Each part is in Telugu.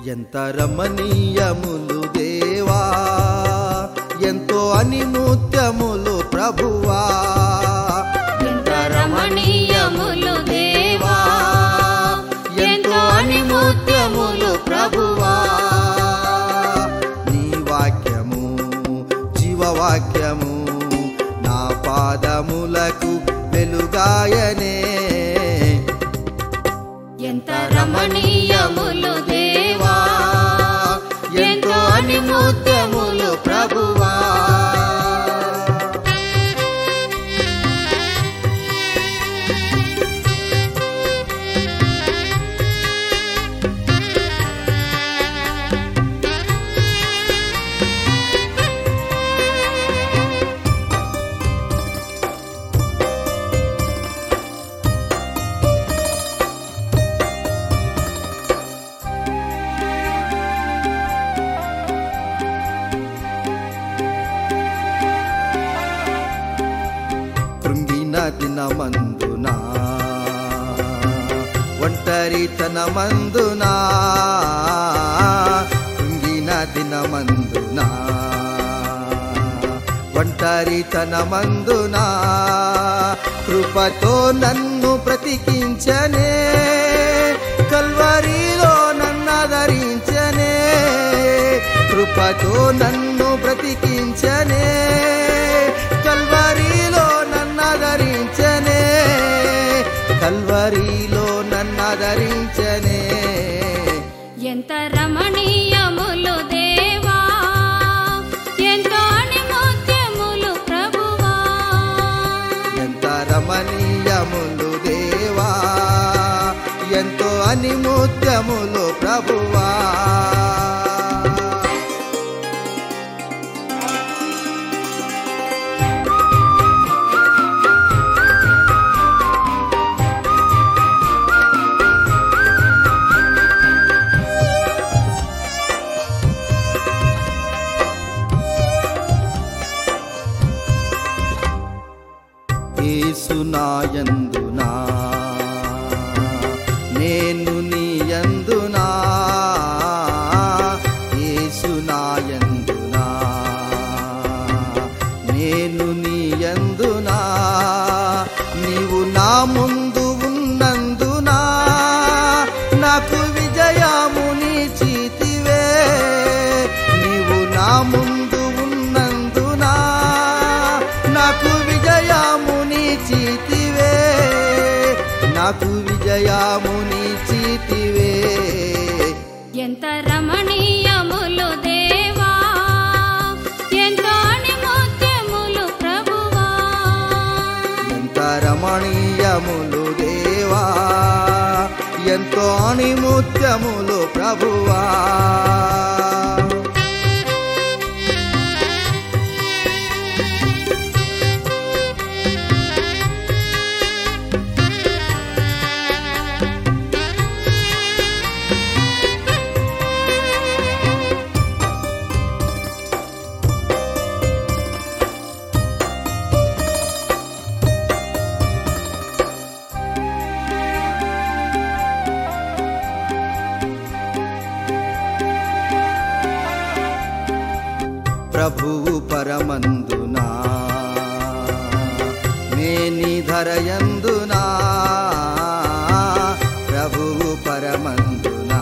ఎంత రమణీయములు దేవా ఎంతో అనిముత్యములు ప్రభువా ఎంత రమణీయములు దేవా ఎంతో అనిముత్యములు ప్రభువా నీ వాక్యము జీవవాక్యము నా పాదములకు వెలుగాయనే ఎంత రమణీయములు దేవా ఎంతో అనిముత్యములు ప్రభువా కృంగిన దినమందునా ఒంటరితనమందునా కృంగిన దినమందునా ఒంటరితనమందునా కృపతో నన్ను బ్రతికించనే కల్వరిలో నన్నదరించనే కృపతో నన్ను బ్రతికించనే కల్వరిలో నన్నదరించనే కల్వరిలో నన్నదరించనే ఎంత రమణీయములు దేవా ఎంతో అనిముత్యములు ప్రభువా ఎంత రమణీయములు దేవా ఎంతో అనిముత్యములు ప్రభువా ఏసునాయందునా నేను నీయందునా ఏసునాయందునా నేను నీయందునా నీవు నా ముందు ఉన్నందునా నాకు విజయముని చీతివే నీవు నా ముందు ఉన్నందునా నాకు విజయముని చీతివే నాకు విజయముని చీతివే ఎంత రమణీయములు దేవా ఎంతో అనిముత్యములు ప్రభువా ఎంత రమణీయములు దేవా ఎంతో అణిముత్యములు ప్రభువా ప్రభువు పరమందునా నేని ధరయందునా ప్రభువు పరమందునా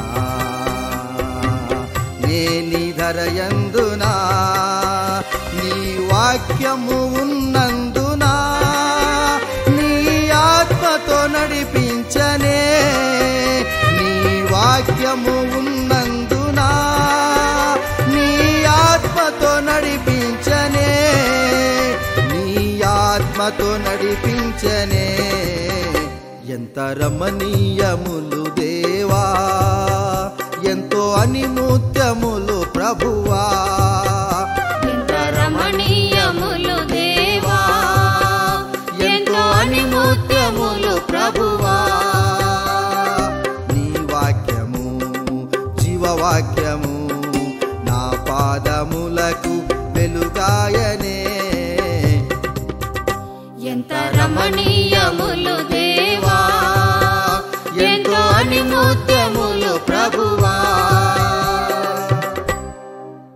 నేని ధరయందునా నీ వాక్యము ఉన్నందునా నీ ఆత్మతో నడిపించనే నీ వాక్యము ఉన్నందునా నీ ఆత్మతో నడిపించనే నీ ఆత్మతో నడిపించనే ఎంత రమణీయములు దేవా ఎంతో అనిముత్యములు ప్రభువా ఎంత రమణీయములు దేవా ఎంతో అనిముత్యములు ప్రభువా నీ వాక్యము జీవవాక్యము నా పాదములకు వెలుగాయనే ఎంత రమణీయములు దేవా ఎంతో అనిముత్యములు ప్రభువా